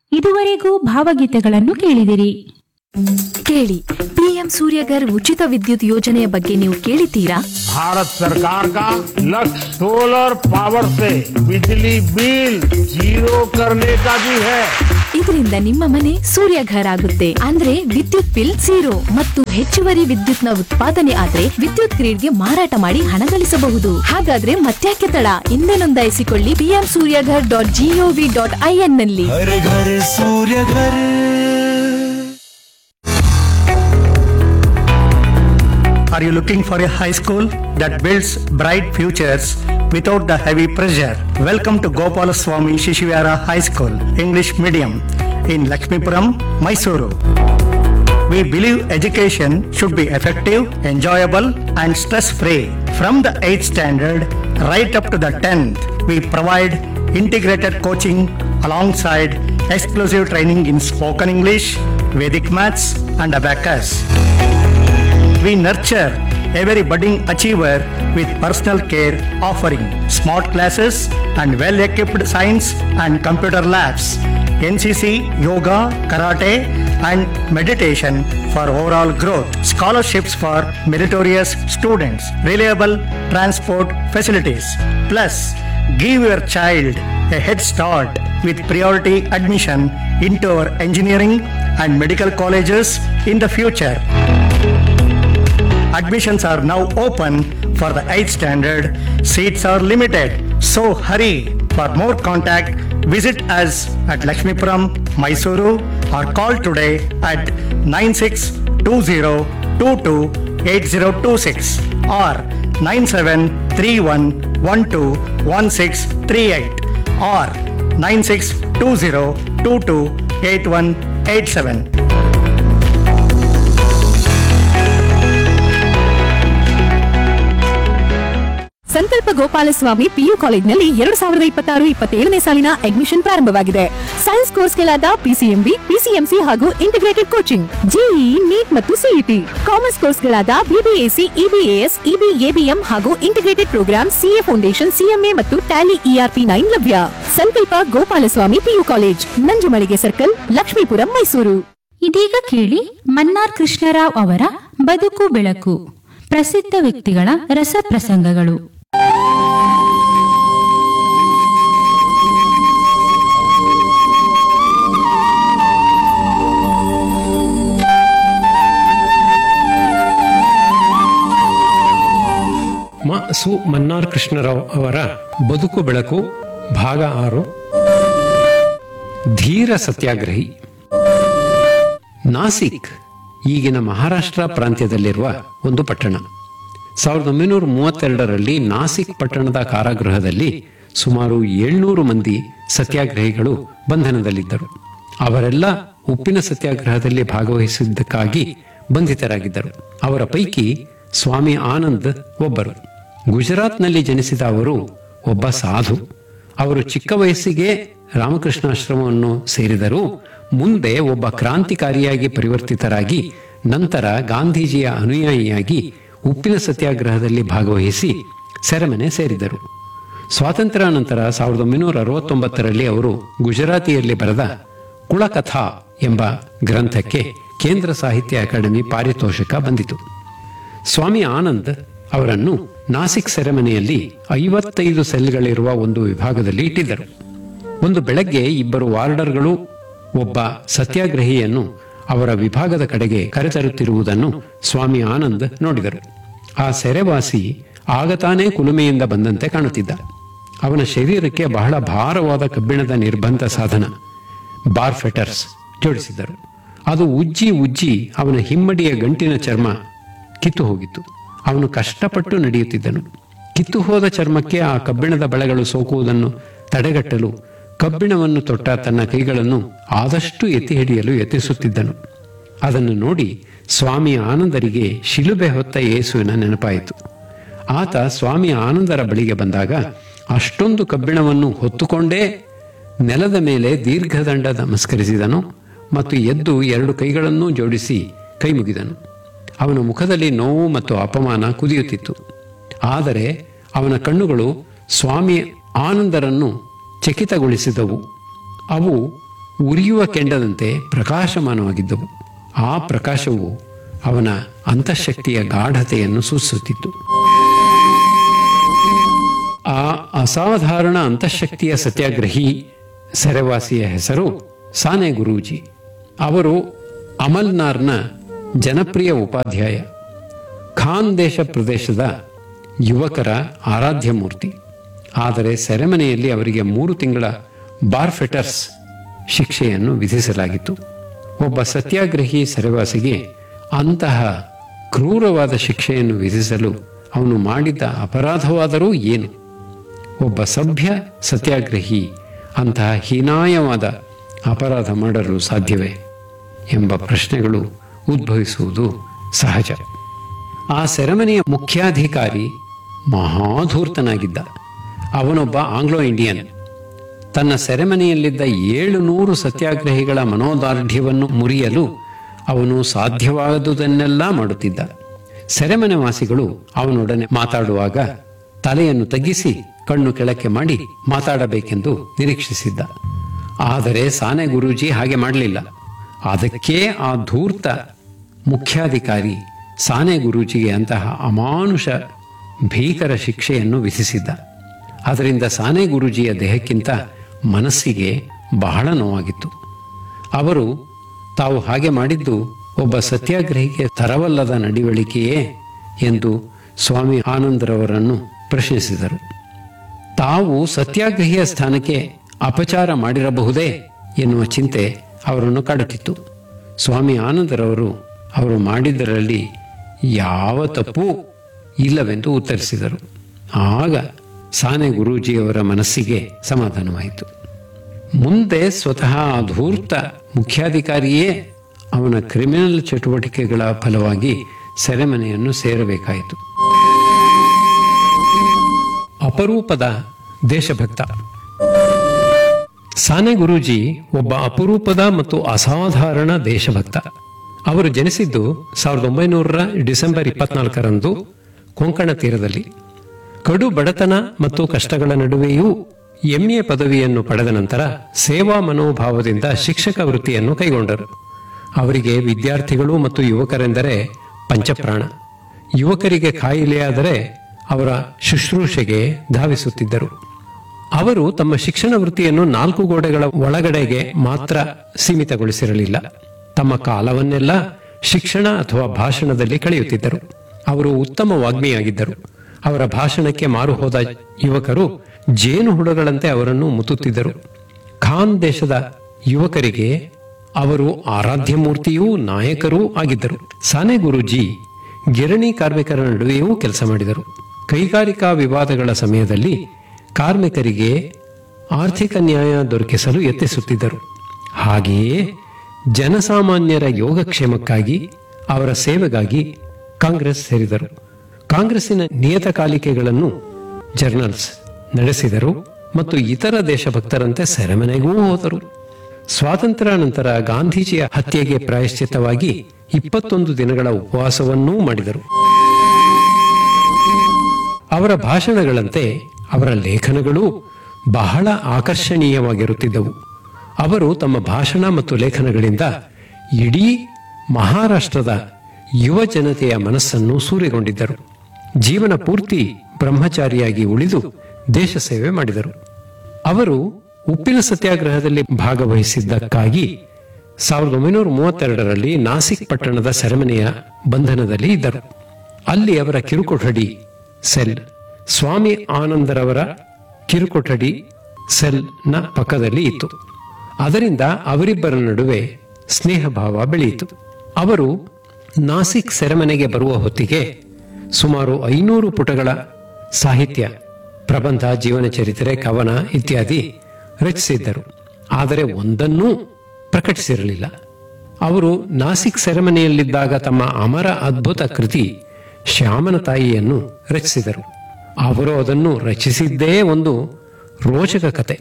ಇದುವರೆಗೂ ಭಾವಗೀತೆಗಳನ್ನು ಕೇಳಿದಿರಿ ಕೇಳಿ ಪಿಎಂ ಸೂರ್ಯಗರ್ ಉಚಿತ ವಿದ್ಯುತ್ ಯೋಜನೆಯ ಬಗ್ಗೆ ನೀವು ಕೇಳಿದ್ದೀರಾ भारत सरकार का लक्ष्य सोलर पावर से बिजली बिल जीरो करने का भी है ಇದರಿಂದ ನಿಮ್ಮ ಮನೆ ಸೂರ್ಯಘರ್ ಆಗುತ್ತೆ ಅಂದ್ರೆ ವಿದ್ಯುತ್ ಬಿಲ್ ಝೀರೋ ಮತ್ತು ಹೆಚ್ಚುವರಿ ವಿದ್ಯುತ್ನ ಉತ್ಪಾದನೆ ಆದ್ರೆ ವಿದ್ಯುತ್ ಗ್ರಿಡ್ಗೆ ಮಾರಾಟ ಮಾಡಿ ಹಣ ಗಳಿಸಬಹುದು ಹಾಗಾದ್ರೆ ಮತ್ತ್ಯಾಕೆ ತಡ ಹಿಂದೆ ನೋಂದಾಯಿಸಿಕೊಳ್ಳಿ PM Suryaghar dot GOV dot IN ನಲ್ಲಿ घर घर सूर्य घर Are you looking for a high school that builds bright futures without the heavy pressure? Welcome to Gopala Swami Shishivara High School, English Medium in Lakshmipuram, Mysuru. We believe education should be effective, enjoyable, and stress free. From the 8th standard right up to the 10th, we provide integrated coaching alongside exclusive training in spoken English, Vedic maths, and abacus. We nurture every budding achiever with personal care, offering smart classes and well equipped science and computer labs, NCC, yoga, karate, and meditation for overall growth, scholarships for meritorious students, reliable transport facilities. Plus, give your child a head start with priority admission into our engineering and medical colleges in the future. Admissions are now open for the 8th standard. Seats are limited. So hurry. For more contact, visit us at Lakshmipuram, Mysuru or call today at 9620228026 or 9731121638 or 9620228187. ಸಂಕಲ್ಪ Gopalaswamy PU ಕಾಲೇಜ್ನಲ್ಲಿ ಎರಡು ಸಾವಿರದ ಇಪ್ಪತ್ತಾರು ಇಪ್ಪತ್ತೇಳನೇ ಸಾಲಿನ admission ಪ್ರಾರಂಭವಾಗಿದೆ science ಕೋರ್ಸ್ಗಳಾದ PCMB PCMC ಹಾಗೂ ಇಂಟಿಗ್ರೇಟೆಡ್ ಕೋಚಿಂಗ್ ಜೆಇಇ ನೀಟ್ ಮತ್ತು ಸಿಇಟಿ ಕಾಮರ್ಸ್ ಕೋರ್ಸ್ಗಳಾದ ಬಿಬಿಎಸಿ ಇಬಿಎಎಸ್ ಇಬಿಎಬಿಎಂ ಹಾಗೂ integrated program CA foundation CMA ಮತ್ತು ಟ್ಯಾಲಿ ಇಆರ್ಪಿ ನೈನ್ ಲಭ್ಯ Sankalpa Gopalaswamy PU college Nanjumalige circle Lakshmipuram Mysuru ಇದೀಗ ಕೇಳಿ ಮನ್ನಾರ್ ಕೃಷ್ಣರಾವ್ ಅವರ ಬದುಕು ಬೆಳಕು ಪ್ರಸಿದ್ಧ ವ್ಯಕ್ತಿಗಳ ರಸಪ್ರಸಂಗಗಳು ಮ ಸು ಮನ್ನಾರ್ ಕೃಷ್ಣರಾವ್ ಅವರ ಬದುಕು ಬೆಳಕು ಭಾಗ ಆರು ಧೀರ ಸತ್ಯಾಗ್ರಹಿ ನಾಸಿಕ್ ಈಗಿನ ಮಹಾರಾಷ್ಟ್ರ ಪ್ರಾಂತ್ಯದಲ್ಲಿರುವ ಒಂದು ಪಟ್ಟಣ ಸಾವಿರದ ಒಂಬೈನೂರ ಮೂವತ್ತೆರಡರಲ್ಲಿ ನಾಸಿಕ್ ಪಟ್ಟಣದ ಕಾರಾಗೃಹದಲ್ಲಿ ಸುಮಾರು ಏಳ್ನೂರು ಮಂದಿ ಸತ್ಯಾಗ್ರಹಿಗಳು ಬಂಧನದಲ್ಲಿದ್ದರು ಅವರೆಲ್ಲ ಉಪ್ಪಿನ ಸತ್ಯಾಗ್ರಹದಲ್ಲಿ ಭಾಗವಹಿಸಿದ್ದಕ್ಕಾಗಿ ಬಂಧಿತರಾಗಿದ್ದರು ಅವರ ಪೈಕಿ ಸ್ವಾಮಿ ಆನಂದ್ ಒಬ್ಬರು ಗುಜರಾತ್ನಲ್ಲಿ ಜನಿಸಿದ ಅವರು ಒಬ್ಬ ಸಾಧು ಅವರು ಚಿಕ್ಕ ವಯಸ್ಸಿಗೆ ರಾಮಕೃಷ್ಣಾಶ್ರಮವನ್ನು ಸೇರಿದರು ಮುಂದೆ ಒಬ್ಬ ಕ್ರಾಂತಿಕಾರಿಯಾಗಿ ಪರಿವರ್ತಿತರಾಗಿ ನಂತರ ಗಾಂಧೀಜಿಯ ಅನುಯಾಯಿಯಾಗಿ ಉಪ್ಪಿನ ಸತ್ಯಾಗ್ರಹದಲ್ಲಿ ಭಾಗವಹಿಸಿ ಸೆರೆಮನೆ ಸೇರಿದರು ಸ್ವಾತಂತ್ರ್ಯ ನಂತರ ಸಾವಿರದ ಒಂಬೈನೂರ ಅರವತ್ತೊಂಬತ್ತರಲ್ಲಿ ಅವರು ಗುಜರಾತಿಯಲ್ಲಿ ಬರೆದ ಕುಳಕಥಾ ಎಂಬ ಗ್ರಂಥಕ್ಕೆ ಕೇಂದ್ರ ಸಾಹಿತ್ಯ ಅಕಾಡೆಮಿ ಪಾರಿತೋಷಕ ಬಂದಿತು ಸ್ವಾಮಿ ಆನಂದ್ ಅವರನ್ನು ನಾಸಿಕ್ ಸೆರೆಮನೆಯಲ್ಲಿ ಐವತ್ತೈದು ಸೆಲ್ಗಳಿರುವ ಒಂದು ವಿಭಾಗದಲ್ಲಿ ಇಟ್ಟಿದ್ದರು ಒಂದು ಬೆಳಗ್ಗೆ ಇಬ್ಬರು ವಾರ್ಡರ್ಗಳು ಒಬ್ಬ ಸತ್ಯಾಗ್ರಹಿಯನ್ನು ಅವರ ವಿಭಾಗದ ಕಡೆಗೆ ಕರೆತರುತ್ತಿರುವುದನ್ನು ಸ್ವಾಮಿ ಆನಂದ್ ನೋಡಿದರು ಆ ಸೆರೆವಾಸಿ ಆಗತಾನೇ ಕುಲುಮೆಯಿಂದ ಬಂದಂತೆ ಕಾಣುತ್ತಿದ್ದ ಅವನ ಶರೀರಕ್ಕೆ ಬಹಳ ಭಾರವಾದ ಕಬ್ಬಿಣದ ನಿರ್ಬಂಧ ಸಾಧನ ಬಾರ್ ಫೆಟರ್ಸ್ ಜೋಡಿಸಿದ್ದರು ಅದು ಉಜ್ಜಿ ಉಜ್ಜಿ ಅವನ ಹಿಮ್ಮಡಿಯ ಗಂಟಿನ ಚರ್ಮ ಕಿತ್ತು ಹೋಗಿತ್ತು ಅವನು ಕಷ್ಟಪಟ್ಟು ನಡೆಯುತ್ತಿದ್ದನು ಕಿತ್ತು ಹೋದ ಚರ್ಮಕ್ಕೆ ಆ ಕಬ್ಬಿಣದ ಬಳೆಗಳು ಸೋಕುವುದನ್ನು ತಡೆಗಟ್ಟಲು ಕಬ್ಬಿಣವನ್ನು ತೊಟ್ಟ ತನ್ನ ಕೈಗಳನ್ನು ಆದಷ್ಟು ಎತ್ತಿ ಹಿಡಿಯಲು ಯತ್ನಿಸುತ್ತಿದ್ದನು ಅದನ್ನು ನೋಡಿ ಸ್ವಾಮಿ ಆನಂದರಿಗೆ ಶಿಲುಬೆ ಹೊತ್ತ ಯೇಸುವಿನ ನೆನಪಾಯಿತು ಆತ ಸ್ವಾಮಿ ಆನಂದರ ಬಳಿಗೆ ಬಂದಾಗ ಅಷ್ಟೊಂದು ಕಬ್ಬಿಣವನ್ನು ಹೊತ್ತುಕೊಂಡೇ ನೆಲದ ಮೇಲೆ ದೀರ್ಘದಂಡ ನಮಸ್ಕರಿಸಿದನು ಮತ್ತು ಎದ್ದು ಎರಡು ಕೈಗಳನ್ನೂ ಜೋಡಿಸಿ ಕೈ ಮುಗಿದನು ಅವನ ಮುಖದಲ್ಲಿ ನೋವು ಮತ್ತು ಅಪಮಾನ ಕುದಿಯುತ್ತಿತ್ತು ಆದರೆ ಅವನ ಕಣ್ಣುಗಳು ಸ್ವಾಮಿ ಆನಂದರನ್ನು ಚಕಿತಗೊಳಿಸಿದವು ಅವು ಉರಿಯುವ ಕೆಂಡದಂತೆ ಪ್ರಕಾಶಮಾನವಾಗಿದ್ದವು ಆ ಪ್ರಕಾಶವು ಅವನ ಅಂತಃಶಕ್ತಿಯ ಗಾಢತೆಯನ್ನು ಸೂಚಿಸುತ್ತಿತ್ತು ಆ ಅಸಾಧಾರಣ ಅಂತಃಶಕ್ತಿಯ ಸತ್ಯಾಗ್ರಹಿ ಸೆರೆವಾಸಿಯ ಹೆಸರು ಸಾನೆ ಗುರೂಜಿ ಅವರು ಅಮಲ್ನಾರ್ನ ಜನಪ್ರಿಯ ಉಪಾಧ್ಯಾಯ ಖಾನ್ ದೇಶ ಪ್ರದೇಶದ ಯುವಕರ ಆರಾಧ್ಯ ಮೂರ್ತಿ ಆದರೆ ಸೆರೆಮನೆಯಲ್ಲಿ ಅವರಿಗೆ ಮೂರು ತಿಂಗಳ ಬಾರ್ಫೆಟರ್ಸ್ ಶಿಕ್ಷೆಯನ್ನು ವಿಧಿಸಲಾಗಿತ್ತು ಒಬ್ಬ ಸತ್ಯಾಗ್ರಹಿ ಸೆರೆವಾಸಿಗೆ ಅಂತಹ ಕ್ರೂರವಾದ ಶಿಕ್ಷೆಯನ್ನು ವಿಧಿಸಲು ಅವನು ಮಾಡಿದ್ದ ಅಪರಾಧವಾದರೂ ಏನು ಒಬ್ಬ ಸಭ್ಯ ಸತ್ಯಾಗ್ರಹಿ ಅಂತಹ ಹೀನಾಯವಾದ ಅಪರಾಧ ಮಾಡಲು ಸಾಧ್ಯವೇ ಎಂಬ ಪ್ರಶ್ನೆಗಳು ಉದ್ಭವಿಸುವುದು ಸಹಜ ಆ ಸೆರೆಮನೆಯ ಮುಖ್ಯಾಧಿಕಾರಿ ಮಹಾಧೂರ್ತನಾಗಿದ್ದ ಅವನೊಬ್ಬ ಆಂಗ್ಲೋ ಇಂಡಿಯನ್ ತನ್ನ ಸೆರೆಮನೆಯಲ್ಲಿದ್ದ ಏಳು ನೂರು ಸತ್ಯಾಗ್ರಹಿಗಳ ಮನೋದಾರ್ಢ್ಯವನ್ನು ಮುರಿಯಲು ಅವನು ಸಾಧ್ಯವಾದುದನ್ನೆಲ್ಲ ಮಾಡುತ್ತಿದ್ದ ಸೆರೆಮನೆ ವಾಸಿಗಳು ಅವನೊಡನೆ ಮಾತಾಡುವಾಗ ತಲೆಯನ್ನು ತಗ್ಗಿಸಿ ಕಣ್ಣು ಕೆಳಕ್ಕೆ ಮಾಡಿ ಮಾತಾಡಬೇಕೆಂದು ನಿರೀಕ್ಷಿಸಿದ್ದ ಆದರೆ ಸಾನೆ ಗುರೂಜಿ ಹಾಗೆ ಮಾಡಲಿಲ್ಲ ಅದಕ್ಕೆ ಆ ಧೂರ್ತ ಮುಖ್ಯಾಧಿಕಾರಿ ಸಾನೆ ಗುರೂಜಿಗೆ ಅಂತಹ ಅಮಾನುಷ ಭೀಕರ ಶಿಕ್ಷೆಯನ್ನು ವಿಧಿಸಿದ್ದ ಅದರಿಂದ ಸಾನೆ ಗುರೂಜಿಯ ದೇಹಕ್ಕಿಂತ ಮನಸ್ಸಿಗೆ ಬಹಳ ನೋವಾಗಿತ್ತು ಅವರು ತಾವು ಹಾಗೆ ಮಾಡಿದ್ದು ಒಬ್ಬ ಸತ್ಯಾಗ್ರಹಿಗೆ ತರವಲ್ಲದ ನಡಿವಳಿಕೆಯೇ ಎಂದು ಸ್ವಾಮಿ ಆನಂದರವರನ್ನು ಪ್ರಶ್ನಿಸಿದರು ತಾವು ಸತ್ಯಾಗ್ರಹಿಯ ಸ್ಥಾನಕ್ಕೆ ಅಪಚಾರ ಮಾಡಿರಬಹುದೇ ಎನ್ನುವ ಚಿಂತೆ ಅವರನ್ನು ಕಾಡುತ್ತಿತ್ತು ಸ್ವಾಮಿ ಆನಂದರವರು ಅವರು ಮಾಡಿದ್ದರಲ್ಲಿ ಯಾವ ತಪ್ಪೂ ಇಲ್ಲವೆಂದು ಉತ್ತರಿಸಿದರು ಆಗ ಸಾನೆ ಗುರೂಜಿಯವರ ಮನಸ್ಸಿಗೆ ಸಮಾಧಾನವಾಯಿತು ಮುಂದೆ ಸ್ವತಃ ಆ ಧೂರ್ತ ಮುಖ್ಯಾಧಿಕಾರಿಯೇ ಅವನ ಕ್ರಿಮಿನಲ್ ಚಟುವಟಿಕೆಗಳ ಫಲವಾಗಿ ಸೆರೆಮನೆಯನ್ನು ಸೇರಬೇಕಾಯಿತು ಅಪರೂಪದ ದೇಶಭಕ್ತ ಸಾನೆ ಗುರೂಜಿ ಒಬ್ಬ ಅಪರೂಪದ ಮತ್ತು ಅಸಾಧಾರಣ ದೇಶಭಕ್ತ ಅವರು ಜನಿಸಿದ್ದು ಸಾವಿರದ ಒಂಬೈನೂರ ಡಿಸೆಂಬರ್ ಇಪ್ಪತ್ನಾಲ್ಕರಂದು ಕೊಂಕಣ ತೀರದಲ್ಲಿ ಕಡು ಬಡತನ ಮತ್ತು ಕಷ್ಟಗಳ ನಡುವೆಯೂ ಎಂಎ ಪದವಿಯನ್ನು ಪಡೆದ ನಂತರ ಸೇವಾ ಮನೋಭಾವದಿಂದ ಶಿಕ್ಷಕ ವೃತ್ತಿಯನ್ನು ಕೈಗೊಂಡರು ಅವರಿಗೆ ವಿದ್ಯಾರ್ಥಿಗಳು ಮತ್ತು ಯುವಕರೆಂದರೆ ಪಂಚಪ್ರಾಣ ಯುವಕರಿಗೆ ಕಾಯಿಲೆಯಾದರೆ ಅವರ ಶುಶ್ರೂಷೆಗೆ ಧಾವಿಸುತ್ತಿದ್ದರು ಅವರು ತಮ್ಮ ಶಿಕ್ಷಣ ವೃತ್ತಿಯನ್ನು ನಾಲ್ಕು ಗೋಡೆಗಳ ಒಳಗಡೆಗೆ ಮಾತ್ರ ಸೀಮಿತಗೊಳಿಸಿರಲಿಲ್ಲ ತಮ್ಮ ಕಾಲವನ್ನೆಲ್ಲ ಶಿಕ್ಷಣ ಅಥವಾ ಭಾಷಣದಲ್ಲಿ ಕಳೆಯುತ್ತಿದ್ದರು ಅವರು ಉತ್ತಮ ವಾಗ್ಮಿಯಾಗಿದ್ದರು ಅವರ ಭಾಷಣಕ್ಕೆ ಮಾರು ಹೋದ ಯುವಕರು ಜೇನು ಹುಳಗಳಂತೆ ಅವರನ್ನು ಮುತ್ತುತ್ತಿದ್ದರು ಖಾನ್ ದೇಶದ ಯುವಕರಿಗೆ ಅವರು ಆರಾಧ್ಯ ಮೂರ್ತಿಯೂ ನಾಯಕರೂ ಆಗಿದ್ದರು ಸಾನೆ ಗುರೂಜಿ ಗಿರಣಿ ಕಾರ್ಮಿಕರ ನಡುವೆಯೂ ಕೆಲಸ ಮಾಡಿದರು ಕೈಗಾರಿಕಾ ವಿವಾದಗಳ ಸಮಯದಲ್ಲಿ ಕಾರ್ಮಿಕರಿಗೆ ಆರ್ಥಿಕ ನ್ಯಾಯ ದೊರಕಿಸಲು ಯತ್ನಿಸುತ್ತಿದ್ದರು ಹಾಗೆಯೇ ಜನಸಾಮಾನ್ಯರ ಯೋಗಕ್ಷೇಮಕ್ಕಾಗಿ ಅವರ ಸೇವೆಗಾಗಿ ಕಾಂಗ್ರೆಸ್ ಸೇರಿದರು ಕಾಂಗ್ರೆಸ್ಸಿನ ನಿಯತಕಾಲಿಕೆಗಳನ್ನು ಜರ್ನಲ್ಸ್ ನಡೆಸಿದರು ಮತ್ತು ಇತರ ದೇಶಭಕ್ತರಂತೆ ಸೆರೆಮನೆಗೂ ಹೋದರು ಸ್ವಾತಂತ್ರ್ಯ ನಂತರ ಗಾಂಧೀಜಿಯ ಹತ್ಯೆಗೆ ಪ್ರಾಯಶ್ಚಿತ್ತವಾಗಿ ಇಪ್ಪತ್ತೊಂದು ದಿನಗಳ ಉಪವಾಸವನ್ನೂ ಮಾಡಿದರು ಅವರ ಭಾಷಣಗಳಂತೆ ಅವರ ಲೇಖನಗಳು ಬಹಳ ಆಕರ್ಷಣೀಯವಾಗಿರುತ್ತಿದ್ದವು ಅವರು ತಮ್ಮ ಭಾಷಣ ಮತ್ತು ಲೇಖನಗಳಿಂದ ಇಡೀ ಮಹಾರಾಷ್ಟ್ರದ ಯುವ ಜನತೆಯ ಮನಸ್ಸನ್ನು ಸೂರೆಗೊಂಡಿದ್ದರು ಜೀವನ ಪೂರ್ತಿ ಬ್ರಹ್ಮಚಾರಿಯಾಗಿ ಉಳಿದು ದೇಶ ಸೇವೆ ಮಾಡಿದರು ಅವರು ಉಪ್ಪಿನ ಸತ್ಯಾಗ್ರಹದಲ್ಲಿ ಭಾಗವಹಿಸಿದ್ದಕ್ಕಾಗಿ ಸಾವಿರದ ಒಂಬೈನೂರ ಮೂವತ್ತೆರಡರಲ್ಲಿ ನಾಸಿಕ್ ಪಟ್ಟಣದ ಸೆರೆಮನೆಯ ಬಂಧನದಲ್ಲಿ ಇದ್ದರು ಅಲ್ಲಿ ಅವರ ಕಿರುಕೊಠಡಿ ಸೆಲ್ ಸ್ವಾಮಿ ಆನಂದರವರ ಕಿರುಕೊಠಡಿ ಸೆಲ್ನ ಪಕ್ಕದಲ್ಲಿ ಇತ್ತು ಅದರಿಂದ ಅವರಿಬ್ಬರ ನಡುವೆ ಸ್ನೇಹಭಾವ ಬೆಳೆಯಿತು ಅವರು ನಾಸಿಕ್ ಸೆರೆಮನೆಗೆ ಬರುವ ಹೊತ್ತಿಗೆ ಸುಮಾರು ಐನೂರು ಪುಟಗಳ ಸಾಹಿತ್ಯ ಪ್ರಬಂಧ ಜೀವನ ಚರಿತ್ರೆ ಕವನ ಇತ್ಯಾದಿ ರಚಿಸಿದ್ದರು ಆದರೆ ಒಂದನ್ನೂ ಪ್ರಕಟಿಸಿರಲಿಲ್ಲ ಅವರು ನಾಸಿಕ್ ಸೆರೆಮನೆಯಲ್ಲಿದ್ದಾಗ ತಮ್ಮ ಅಮರ ಅದ್ಭುತ ಕೃತಿ ಶ್ಯಾಮನ ತಾಯಿಯನ್ನು ರಚಿಸಿದರು ಅವರು ಅದನ್ನು ರಚಿಸಿದ್ದೇ ಒಂದು ರೋಚಕ ಕತೆ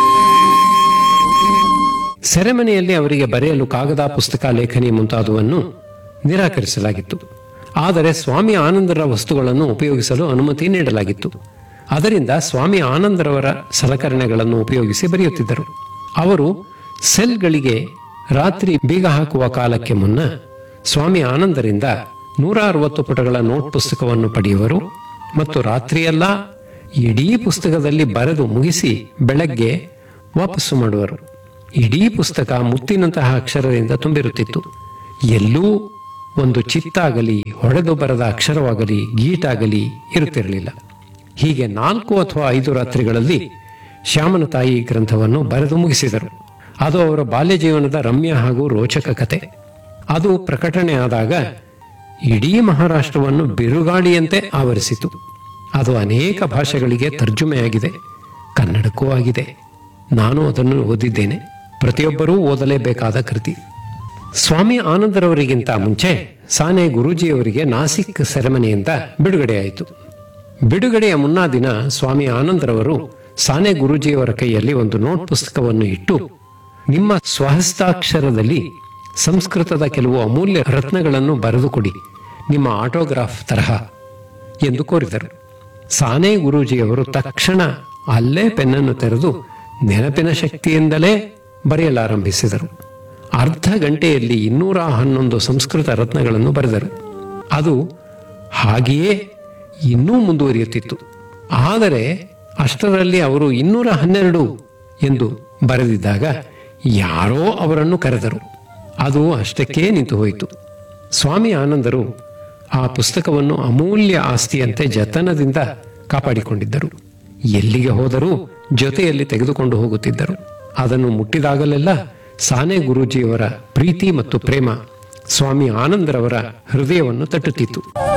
ಸೆರೆಮನೆಯಲ್ಲಿ ಅವರಿಗೆ ಬರೆಯಲು ಕಾಗದ ಪುಸ್ತಕ ಲೇಖನಿ ಮುಂತಾದವನ್ನು ನಿರಾಕರಿಸಲಾಗಿತ್ತು ಆದರೆ ಸ್ವಾಮಿ ಆನಂದರ ವಸ್ತುಗಳನ್ನು ಉಪಯೋಗಿಸಲು ಅನುಮತಿ ನೀಡಲಾಗಿತ್ತು ಅದರಿಂದ ಸ್ವಾಮಿ ಆನಂದರವರ ಸಲಕರಣೆಗಳನ್ನು ಉಪಯೋಗಿಸಿ ಬರೆಯುತ್ತಿದ್ದರು ಅವರು ಸೆಲ್ಗಳಿಗೆ ರಾತ್ರಿ ಬೀಗ ಹಾಕುವ ಕಾಲಕ್ಕೆ ಮುನ್ನ ಸ್ವಾಮಿ ಆನಂದರಿಂದ ನೂರ ಅರವತ್ತು ಪುಟಗಳ ನೋಟ್ ಪುಸ್ತಕವನ್ನು ಪಡೆಯುವರು ಮತ್ತು ರಾತ್ರಿಯೆಲ್ಲ ಇಡೀ ಪುಸ್ತಕದಲ್ಲಿ ಬರೆದು ಮುಗಿಸಿ ಬೆಳಗ್ಗೆ ವಾಪಸ್ಸು ಮಾಡುವರು ಇಡೀ ಪುಸ್ತಕ ಮುತ್ತಿನಂತಹ ಅಕ್ಷರದಿಂದ ತುಂಬಿರುತ್ತಿತ್ತು ಎಲ್ಲೂ ಒಂದು ಚಿತ್ತಾಗಲಿ ಹೊಡೆದು ಬರದ ಅಕ್ಷರವಾಗಲಿ ಗೀಟಾಗಲಿ ಇರುತ್ತಿರಲಿಲ್ಲ ಹೀಗೆ ನಾಲ್ಕು ಅಥವಾ ಐದು ರಾತ್ರಿಗಳಲ್ಲಿ ಶ್ಯಾಮನ ತಾಯಿ ಗ್ರಂಥವನ್ನು ಬರೆದು ಮುಗಿಸಿದರು ಅದು ಅವರ ಬಾಲ್ಯ ಜೀವನದ ರಮ್ಯ ಹಾಗೂ ರೋಚಕ ಕತೆ ಅದು ಪ್ರಕಟಣೆ ಆದಾಗ ಇಡೀ ಮಹಾರಾಷ್ಟ್ರವನ್ನು ಬಿರುಗಾಳಿಯಂತೆ ಆವರಿಸಿತು ಅದು ಅನೇಕ ಭಾಷೆಗಳಿಗೆ ತರ್ಜುಮೆಯಾಗಿದೆ ಕನ್ನಡಕ್ಕೂ ಆಗಿದೆ ನಾನು ಅದನ್ನು ಓದಿದ್ದೇನೆ ಪ್ರತಿಯೊಬ್ಬರೂ ಓದಲೇಬೇಕಾದ ಕೃತಿ ಸ್ವಾಮಿ ಆನಂದರವರಿಗಿಂತ ಮುಂಚೆ ಸಾನೆ ಗುರೂಜಿಯವರಿಗೆ ನಾಸಿಕ್ ಸೆರೆಮನೆಯಿಂದ ಬಿಡುಗಡೆಯಾಯಿತು ಬಿಡುಗಡೆಯ ಮುನ್ನಾ ದಿನ ಸ್ವಾಮಿ ಆನಂದರವರು ಸಾನೆ ಗುರೂಜಿಯವರ ಕೈಯಲ್ಲಿ ಒಂದು ನೋಟ್ ಪುಸ್ತಕವನ್ನು ಇಟ್ಟು ನಿಮ್ಮ ಸ್ವಹಸ್ತಾಕ್ಷರದಲ್ಲಿ ಸಂಸ್ಕೃತದ ಕೆಲವು ಅಮೂಲ್ಯ ರತ್ನಗಳನ್ನು ಬರೆದು ಕೊಡಿ ನಿಮ್ಮ ಆಟೋಗ್ರಾಫ್ ತರಹ ಎಂದು ಕೋರಿದರು ಸಾನೆ ಗುರೂಜಿಯವರು ತಕ್ಷಣ ಅಲ್ಲೇ ಪೆನ್ನನ್ನು ತೆರೆದು ನೆನಪಿನ ಶಕ್ತಿಯಿಂದಲೇ ಬರೆಯಲಾರಂಭಿಸಿದರು ಅರ್ಧ ಗಂಟೆಯಲ್ಲಿ ಇನ್ನೂರ ಹನ್ನೊಂದು ಸಂಸ್ಕೃತ ರತ್ನಗಳನ್ನು ಬರೆದರು ಅದು ಹಾಗೆಯೇ ಇನ್ನೂ ಮುಂದುವರಿಯುತ್ತಿತ್ತು ಆದರೆ ಅಷ್ಟರಲ್ಲಿ ಅವರು ಇನ್ನೂರ ಹನ್ನೆರಡು ಎಂದು ಬರೆದಿದ್ದಾಗ ಯಾರೋ ಅವರನ್ನು ಕರೆದರು ಅದು ಅಷ್ಟಕ್ಕೇ ನಿಂತು ಹೋಯಿತು ಸ್ವಾಮಿ ಆನಂದರು ಆ ಪುಸ್ತಕವನ್ನು ಅಮೂಲ್ಯ ಆಸ್ತಿಯಂತೆ ಜತನದಿಂದ ಕಾಪಾಡಿಕೊಂಡಿದ್ದರು ಎಲ್ಲಿಗೆ ಹೋದರೂ ಜೊತೆಯಲ್ಲಿ ತೆಗೆದುಕೊಂಡು ಹೋಗುತ್ತಿದ್ದರು ಅದನ್ನು ಮುಟ್ಟಿದಾಗಲೆಲ್ಲ ಸಾನೆ ಗುರೂಜಿಯವರ ಪ್ರೀತಿ ಮತ್ತು ಪ್ರೇಮ ಸ್ವಾಮಿ ಆನಂದರವರ ಹೃದಯವನ್ನು ತಟ್ಟುತ್ತಿತ್ತು